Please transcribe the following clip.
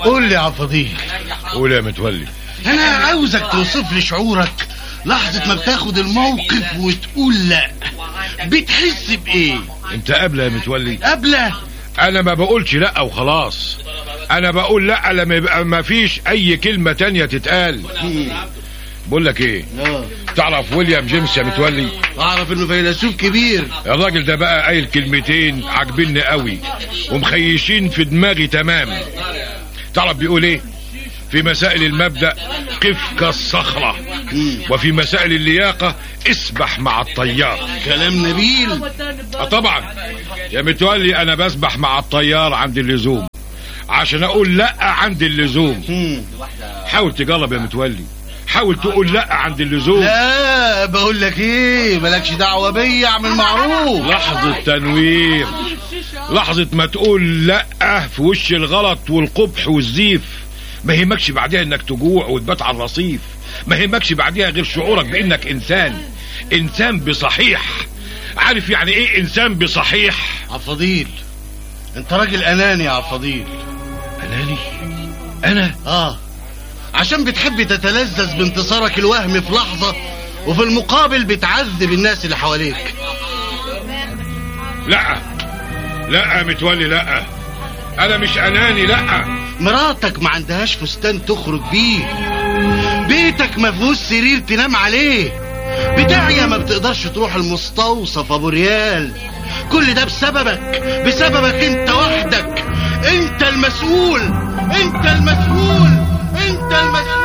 قول لي يا فضيل قول يا متولي انا عاوزك توصف لي شعورك لحظة ما بتاخد الموقف وتقول لا بتحس بايه انت قبل يا متولي قبله انا ما بقولش لا وخلاص انا بقول لا لما يبقى ما فيش اي كلمة تانية تتقال بقول لك ايه اه تعرف ويليام جيمس يا متولي اعرف انه فيلسوف كبير الراجل ده بقى قايل كلمتين عاجبني قوي ومخيشين في دماغي تمام تعرف بيقول ايه في مسائل المبدأ قف كالصخرة وفي مسائل اللياقة اسبح مع الطيار كلام نبيل آه طبعا يا متولي انا بسبح مع الطيار عند اللزوم عشان اقول لا عند اللزوم مم. حاول تجرب يا متولي حاول تقول لا عند اللزوم لا بقول لك ايه مالكش دعوة بيا اعمل معروف لحظة تنوير لحظة ما تقول لا في وش الغلط والقبح والزيف ما يهمكش بعدها انك تجوع وتبات على الرصيف ما يهمكش بعدها غير شعورك بانك انسان انسان بصحيح عارف يعني ايه انسان بصحيح عفضيل انت راجل اناني يا عفضيل اناني انا اه عشان بتحب تتلذذ بانتصارك الوهمي في لحظة وفي المقابل بتعذب الناس اللي حواليك لا لا يا متولي لا انا مش اناني لا مراتك ما عندهاش فستان تخرج بيه بيتك ما فيهوش سرير تنام عليه بتاعيا ما بتقدرش تروح المستوصف ابو ريال كل ده بسببك بسببك انت وحدك انت المسؤول انت المسؤول انت المسؤول